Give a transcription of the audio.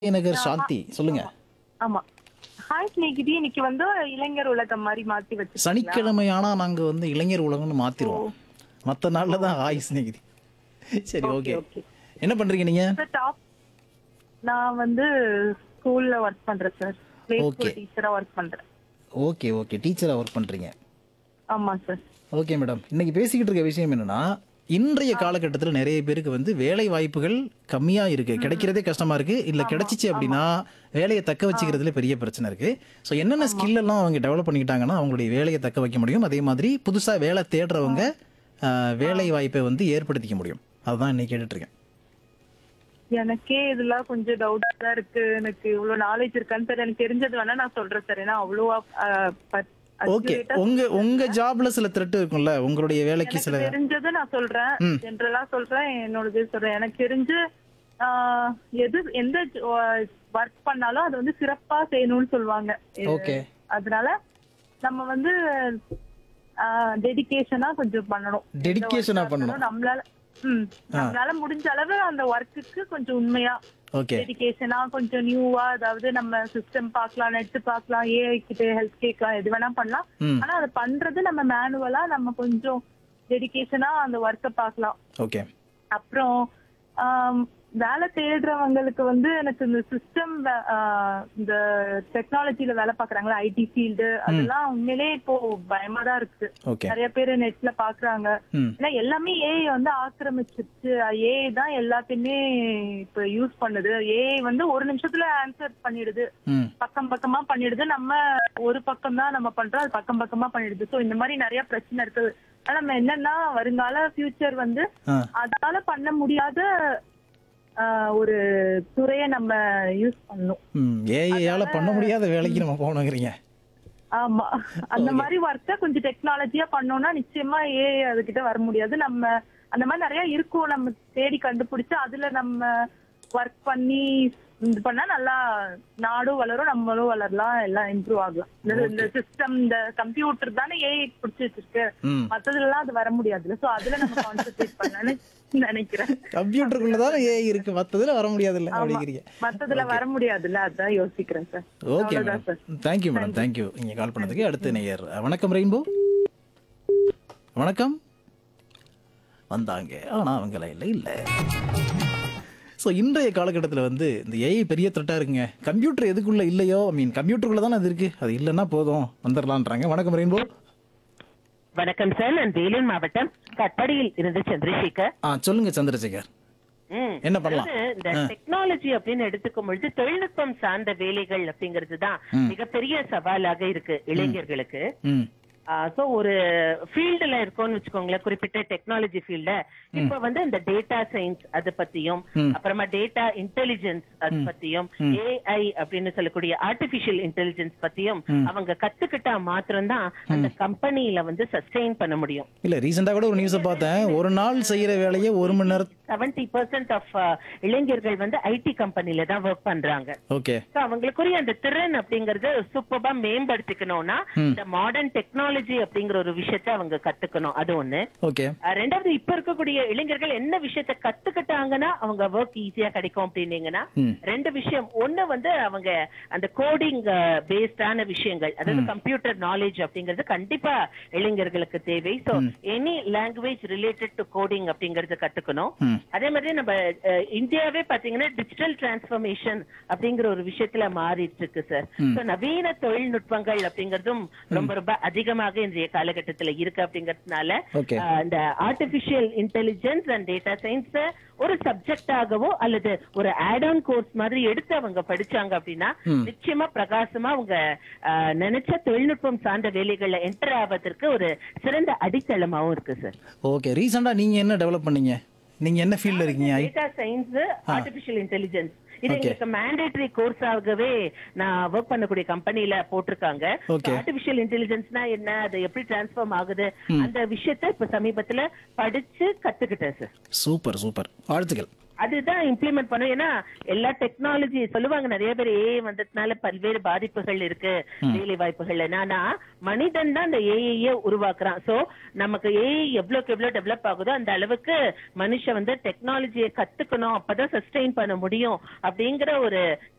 நகர் சாந்தி சொல்லுங்க ஆமா ஹாய் ஸ்நேகிதி இன்னைக்கு வந்து இளைஞர் உலகம் மாதிரி மாத்தி வச்சு சனிக்கிழமை ஆனா நாங்க வந்து இளைஞர் உலகம்னு மாத்திருவோம் மத்த நாள்ல தான் ஆய் சிநேகிதி சரி ஓகே okay. என்ன பண்றீங்க நீங்க டாப் நான் வந்து ஸ்கூல்ல ஒர்க் பண்றேன் சார் பிளே Okay. ஸ்கூல் டீச்சரா ஒர்க் பண்றேன் ஓகே ஓகே டீச்சரா ஒர்க் பண்றீங்க ஆமா சார் ஓகே மேடம் இன்னைக்கு பேசிக்கிட்டு இருக்க விஷயம் என்னன்னா இன்றைய காலகட்டத்தில் நிறைய பேருக்கு வந்து வேலை வாய்ப்புகள் கம்மியா இருக்கு கிடைக்கிறதே கஷ்டமா இருக்கு இல்ல கிடைச்சிச்சு அப்படின்னா வேலையை தக்க வச்சுக்கிறதுல பெரிய பிரச்சனை இருக்கு ஸோ என்னென்ன ஸ்கில் எல்லாம் அவங்க டெவலப் பண்ணிக்கிட்டாங்கன்னா அவங்களுடைய வேலையை தக்க வைக்க முடியும் அதே மாதிரி புதுசா வேலை தேடுறவங்க ஆஹ், வேலை வாய்ப்பை வந்து ஏற்படுத்திக்க முடியும் அதுதான் இன்னைக்கு கேட்டுட்டு இருக்கேன் எனக்கே இதெல்லாம் கொஞ்சம் டவுட்டா தான் இருக்கு எனக்கு இவ்வளவு நாலேஜ் இருக்கான்னு தெரியல எனக்கு தெரிஞ்சது வேணா நான் சொல்றேன் சார் ஏன்னா அவ்வளவா அஹ், பத்- ஓகே accurate ஆ உங்க உங்க ஜாப்ல சில த்ரெட் இருக்கும்ல உங்களுடைய வேலைக்கு எனக்கு சில தெரிஞ்சது நான் சொல்றேன் ம். ஜென்ரலா சொல்றேன் என்னோடது சொல்றேன் எனக்கு தெரிஞ்சு ஆஹ், எது எந்த ஒர்க் பண்ணாலும் அது வந்து சிறப்பா செய்யணும்னு சொல்லுவாங்க ஓகே அதனால நம்ம வந்து டெடிகேஷனா கொஞ்சம் பண்ணணும் டெடிகேஷனா பண்ணணும் நம்மளால ம், நம்மளால முடிஞ்ச அளவு அந்த ஒர்க்குக்கு கொஞ்சம் உண்மையா ஓகே டெடிகேஷனா கொஞ்சம் நியூவா அதாவது நம்ம சிஸ்டம் பார்க்கலாம் நெட் பார்க்கலாம் ஏஐ கிட்ட ஹெல்ப் கேட்கலாம் எது வேணா பண்ணலாம் ம் ஆனா அதை பண்றது நம்ம மேனுவலா நம்ம கொஞ்சம் டெடிகேஷனா அந்த ஒர்க்கை பார்க்கலாம் ஓகே அப்புறம் ஆம், வேலை தேடுறவங்களுக்கு வந்து எனக்கு இந்த சிஸ்டம் இந்த டெக்னாலஜில வேலை பாக்குறாங்களா ஐடி ஃபீல்டு அதெல்லாம் உண்மையிலே இப்போ பயமா தான் இருக்கு ஓகே நிறைய பேர் நெட்ல பாக்குறாங்க ம் ஏன்னா எல்லாமே ஏஐ வந்து ஆக்கிரமிச்சிருச்சு ஏஐ தான் எல்லாத்தையுமே இப்ப யூஸ் பண்ணுது ஏஐ வந்து ஒரு நிமிஷத்துல ஆன்சர் பண்ணிடுது ம் பக்கம் பக்கமா பண்ணிடுது நம்ம ஒரு பக்கம் தான் நம்ம பண்றோம் அது பக்கம் பக்கமா பண்ணிடுது சோ இந்த மாதிரி நிறைய பிரச்சனை இருக்கு ஆனா நம்ம என்னன்னா வருங்கால ஃபியூச்சர் வந்து ஆ அதால பண்ண முடியாத ஆஹ், ஒரு துறையை நம்ம யூஸ் பண்ணணும் ம் ஏஐயால பண்ண முடியாத வேலைக்கு நம்ம போகணுங்கிறீங்க ஆமா அந்த மாதிரி ஒர்க்கை கொஞ்சம் டெக்னாலஜியா பண்ணோம்னா நிச்சயமா ஏ அதுகிட்ட வர முடியாது நம்ம அந்த மாதிரி நிறைய இருக்கும் நம்ம தேடி கண்டுபிடிச்சு அதுல நம்ம ஒர்க் பண்ணி இது பண்ணா நல்லா நாடும் வளரும் நம்மளும் வளரலாம் எல்லாம் இம்ப்ரூவ் ஆகலாம் இந்த- இந்த சிஸ்டம் இந்த கம்ப்யூட்டர் தானே ஏஐ பிடிச்சி வச்சிருக்கு ம் மத்ததுல எல்லாம் அது வர முடியாதுல்ல சோ அதுல நம்ம கான்சென்ட்ரேட் பண்ணலாம்னு நினைக்கிறேன் கம்ப்யூட்டருக்குள்ள தான் ஏஐ இருக்கு மத்ததுல வர முடியாதுல்ல அப்படிங்கிறீங்க மத்ததுல வர முடியாதுல்ல அதான் யோசிக்கிறேன் சார் ஓகே அவ்வளவுதான் sir madam thank you madam thank you நீங்க கால் பண்ணதுக்கு அடுத்து நேயர் வணக்கம் ரெயின்போ வணக்கம் வந்தாங்க ஆனா அவங்க லைன்ல இல்ல ஸோ இன்றைய காலகட்டத்தில் வந்து இந்த ஏஐ பெரிய த்ரெட்டாக இருக்குங்க கம்ப்யூட்டர் எதுக்குள்ள இல்லையோ ஐ மீன் கம்ப்யூட்டருக்குள்ள தானே அது இருக்கு அது இல்லைன்னா போதும் வந்துடலான்றாங்க வணக்கம் ரெயின்போ வணக்கம் சார் நான் வேலூர் மாவட்டம் கட்படியில் இருந்து சந்திரசேகர் ஆ சொல்லுங்க சந்திரசேகர் ம். என்ன பண்ணலாம் அதாவது இந்த டெக்னாலஜி அப்படின்னு எடுத்துக்கும் பொழுது தொழில்நுட்பம் சார்ந்த வேலைகள் அப்படிங்கிறது தான் மிகப்பெரிய சவாலாக இருக்கு இளைஞர்களுக்கு ம் சோ ஒரு ஃபீல்டுல இருக்கோம்னு வச்சுக்கோங்களேன் குறிப்பிட்ட டெக்னாலஜி ஃபீல்ட இப்ப வந்து இந்த டேட்டா சயின்ஸ் அது பத்தியும் அப்புறமா டேட்டா இன்டெலிஜென்ஸ் அது பத்தியும் ஏஐ அப்படின்னு சொல்லக்கூடிய ஆர்டிபிஷியல் இன்டெலிஜென்ஸ் பத்தியும் அவங்க கத்துக்கிட்டா மாத்திரம்தான் அந்த கம்பெனில வந்து சஸ்டெயின் பண்ண முடியும் இல்லை ரீசெண்டாக கூட ஒரு நியூஸை பார்த்தேன் ஒரு நாள் செய்கிற வேலையை ஒரு மணி நேரம் செவன்டி பர்சன்ட் ஆஃப் இளைஞர்கள் வந்து ஐடி கம்பெனில தான் ஒர்க் பண்றாங்க ஓகே So, அவங்களுக்குரிய அந்த திறன் அப்படிங்கறது சூப்பரா மேம்படுத்திக்கணும்னா இந்த மாடர்ன் டெக்னாலஜி அப்படிங்கிற ஒரு விஷயத்த அவங்க கத்துக்கணும் அது ஒண்ணு ஓகே அஹ் ரெண்டாவது இப்ப இருக்கக்கூடிய இளைஞர்கள் என்ன விஷயத்த கத்துக்கிட்டாங்கன்னா அவங்க ஒர்க் ஈஸியா கிடைக்கும் அப்படின்னீங்கன்னா ம். ரெண்டு விஷயம் ஒண்ணு வந்து அவங்க அந்த கோடிங் பேஸ்டான விஷயங்கள் அதாவது கம்ப்யூட்டர் நாலேஜ் அப்படிங்கிறது கண்டிப்பா இளைஞர்களுக்கு தேவை so any language related to coding அப்படிங்கறது கத்துக்கணும் ம். அதே மாதிரி நம்ம அஹ், இந்தியாவே பாத்தீங்கன்னா டிஜிட்டல் டிரான்ஸ்ஃபர்மேஷன் அப்படிங்கிற ஒரு விஷயத்துல மாறிட்டு இருக்கு சார் So, நவீன தொழில்நுட்பங்கள் அப்படிங்கறதும் ரொம்ப ரொம்ப அதிகமாக இன்றைய காலகட்டத்துல இருக்கு அப்படிங்கறதுனால Okay. அஹ், இந்த artificial intelligence and data science ஒரு சப்ஜெக்டாகவோ அல்லது ஒரு ஆட் ஆன் கோர்ஸ் மாதிரி எடுத்து அவங்க படிச்சாங்க அப்படின்னா நிச்சயமா பிரகாசமா அவங்க அஹ், நினைச்ச தொழில்நுட்பம் சார்ந்த வேலைகள்ல என்டர் ஆவதற்கு ஒரு சிறந்த அடித்தளமாவும் இருக்கு சார் ஓகே ரீசெண்டாக நீங்கள் என்ன டெவலப் பண்ணீங்க நீங்கள் என்ன ஃபீல்டில் இருக்கீங்க AI data science artificial intelligence இது Okay. எங்களுக்கு மேண்டேட்டரி கோர்ஸாகவே நான் ஒர்க் பண்ணக்கூடிய கம்பெனில போட்டிருக்காங்க Okay. ஆர்டிபிஷியல் இன்டெலிஜென்ஸ்னா என்ன அது எப்படி டிரான்ஸ்ஃபார்ம் ஆகுது அந்த விஷயத்த இப்ப சமீபத்துல படிச்சு கத்துக்கிட்டேன் சார் சூப்பர் சூப்பர் வாழ்த்துக்கள் அதுதான் இம்ப்ளிமெண்ட் பண்ணும் ஏன்னா எல்லா டெக்னாலஜி சொல்லுவாங்க நிறைய பேர் ஏஐ வந்ததுனால பல்வேறு பாதிப்புகள் இருக்கு வேலை வாய்ப்புகள் ஆனா மனிதன் தான் அந்த ஏஐயே உருவாக்குறான் சோ நமக்கு ஏஐ எவ்வளவுக்கு எவ்வளவு டெவலப் ஆகுதோ அந்த அளவுக்கு மனுஷன் வந்து டெக்னாலஜியை கத்துக்கணும் அப்பதான் சஸ்டெயின் பண்ண முடியும் அப்படிங்கிற ஒரு